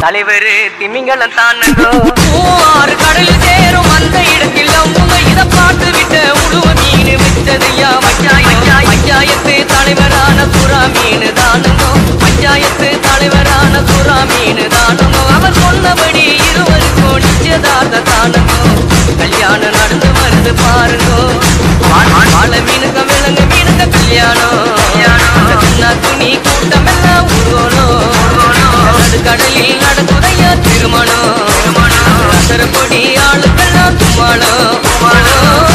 தலைவர் திமிங்கலம் தானுங்கோ மூவாறு கடலில் சேரும் அந்த இடத்தில் அவங்க இத பார்த்து விட்ட உழுவ மீன் வச்சதையா பஞ்சாயத்து பஞ்சாயத்து தலைவரான சுறா மீன் தானுங்கோ பஞ்சாயத்து தலைவரான சுறா மீன் தானுங்கோ அவர் சொன்னபடி இருவருக்கும் நிச்சயதார்த்த தானுங்கோ கல்யாணம் நடந்து வருது பாருங்கோ வாழ மீனுங்க விலங்கு மீனுங்க கல்யாணம் அந்த சின்ன துணி கூட்டம் எல்லாம் ஊர்வலம் நடுக்கடலில் நடக்குதையா திருமணம் அசரப்பொடி ஆளுக்கெல்லாம் தும்மாளம்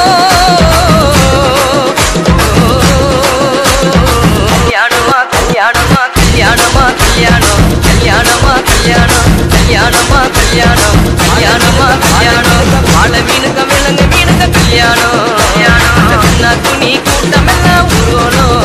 கல்யாணமா கல்யாணமா கல்யாணமா கல்யாணம் கல்யாணமா கல்யாணம் கல்யாணமா கல்யாணம் கல்யாணமா கல்யாணம் வாழ மீனுங்க விலங்கு மீனுங்க கல்யாணம் அந்த சின்ன துணி கூட்டம் எல்லாம் ஊர்வலம்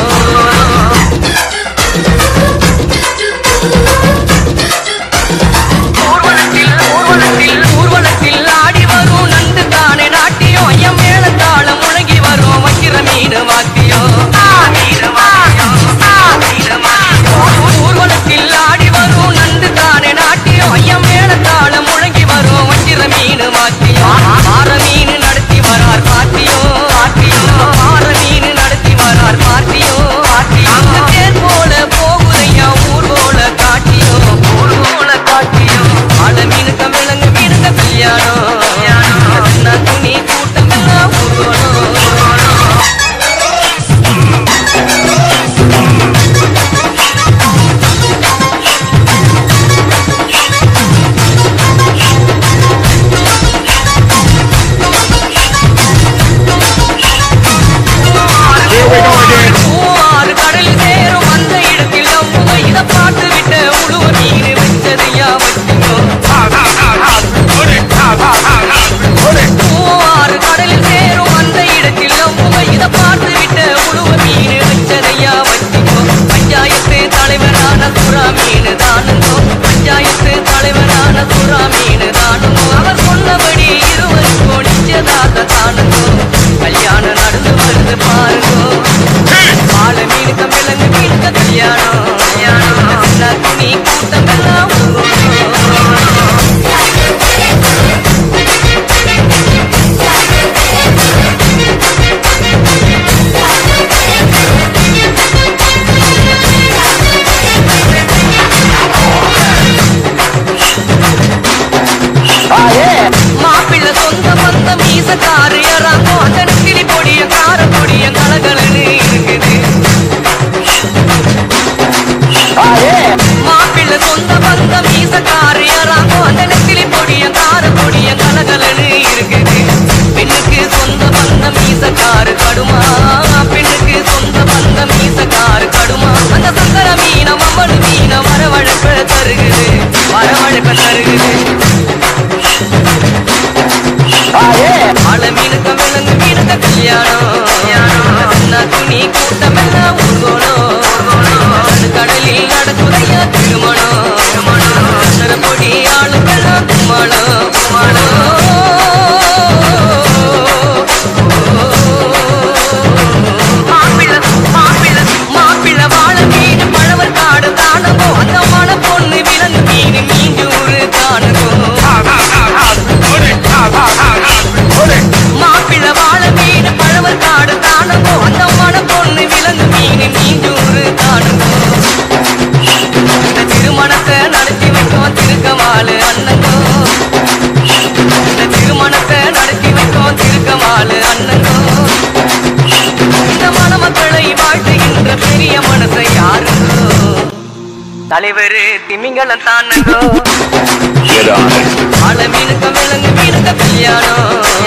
ஊர்வலத்தில் ஊர்வலத்தில் ஊர்வலத்தில் ஆடி வரும் நண்டு தானே நாட்டியம் ஐயம் மேளத்தாளம் முழங்கி வரும் வைக்கிற மீன் வாத்தியம் ஊர்வலத்தில் ஆடி வரும் நண்டு தானே நாட்டியம் ஐயம் மேளத்தாளம் முழங்கி வரும் வைக்கிற மீன் வாத்தியம் ஆற மீன் நடத்தி வரார் பாட்டியம் பாட்டியம் ஆற மீன் நடத்தி வரார் பாட்டியம் பாட்டியம் தேர் போல போகுதையா ஊர் போல காட்டியும் ஊர் போல காட்டியும் ஆள மீனுக்க விலங்கு மீனுக்க கல்யாணம் சின்ன துணி கூட்டம் எல்லாம் ஊர்வலம் மூவாறு கடலில் சேரும் அந்த இடத்தில் அவங்க இத பார்த்து விட்ட உழுவ மீன் வச்சதையா வச்சுக்கோ மூவாறு கடலில் சேரும் அந்த இடத்தில் அவங்க இத பார்த்து விட்ட உழுவ மீன் வச்சதையா வச்சுக்கோ பஞ்சாயத்து தலைவரான சுறா மீன் தானுங்கோ பஞ்சாயத்து தலைவரான சுறா மீன் தானுங்கோ அவர் சொன்னபடி இருவருக்கும் நிச்சயதார்த்த தானுங்கோ கல்யாணம் நடந்து வருது பாருங்கோ ஆள மீனுக்க விலங்கு மீனுக்க கல்யாணம் கல்யாணம் சின்ன துணி கூட்டம் எல்லாம் ஊர்வலம். மாப்பிள்ளை சொந்த பந்த மீசக்காரு யாராங்கோ அந்த நெத்திலி பொடிய கார பொடிய கலகலன்னு இருக்குது மாப்பிள்ளை சொந்த பந்த மீசக்காரு யாராங்கோ அந்த நெத்திலி பொடிய கார பொடிய கலகலன்னு இருக்குது பெண்ணுக்கு சொந்த பந்த மீசக்காரு கடுமா பெண்ணுக்கு சொந்த பந்த மீசக்காரு கடுமா அந்த சங்கர மீன மம்மனு மீன வரவழைப்ப தருகுது வரவழைப்ப தருகுது ஆள மீனுக்க விலங்கு மீனுக்க கல்யாணம் சின்ன துணி கூட்டம் எல்லாம் ஊர்வலம் கடலில் நடக்குதையா திருமணம் அசரப்பொடி ஆளுக்கெல்லாம் கும்மாளம் மாப்பிள்ளை மாப்பிள்ளை மாப்பிள்ளை வாழ மீன் பழவர் காடு தானங்கோ அந்த மன பொண்ணு விலங்கு மீன் மீஞ்சூறு தானங்கோ மாப்பிள்ளை வாழ மீன் பழவர் காடு தானங்கோ அந்த மன பொண்ணு விலங்கு மீன் மீஞ்சூறு தானங்கோ இந்த திருமணத்தை நடத்தி வைக்கும் திருக்கமாலு அண்ணங்கோ இந்த திருமணத்தை நடத்தி வைக்கும் திருக்கமாலு அண்ணங்கோ இந்த மணமக்களை வாழ்த்துகின்ற பெரிய மனசை யாருங்கோ தலைவர் திமிங்கலம் தானுங்கோ Get on it. ஆள மீனுக்க விலங்கு மீனுக்க கல்யாணம்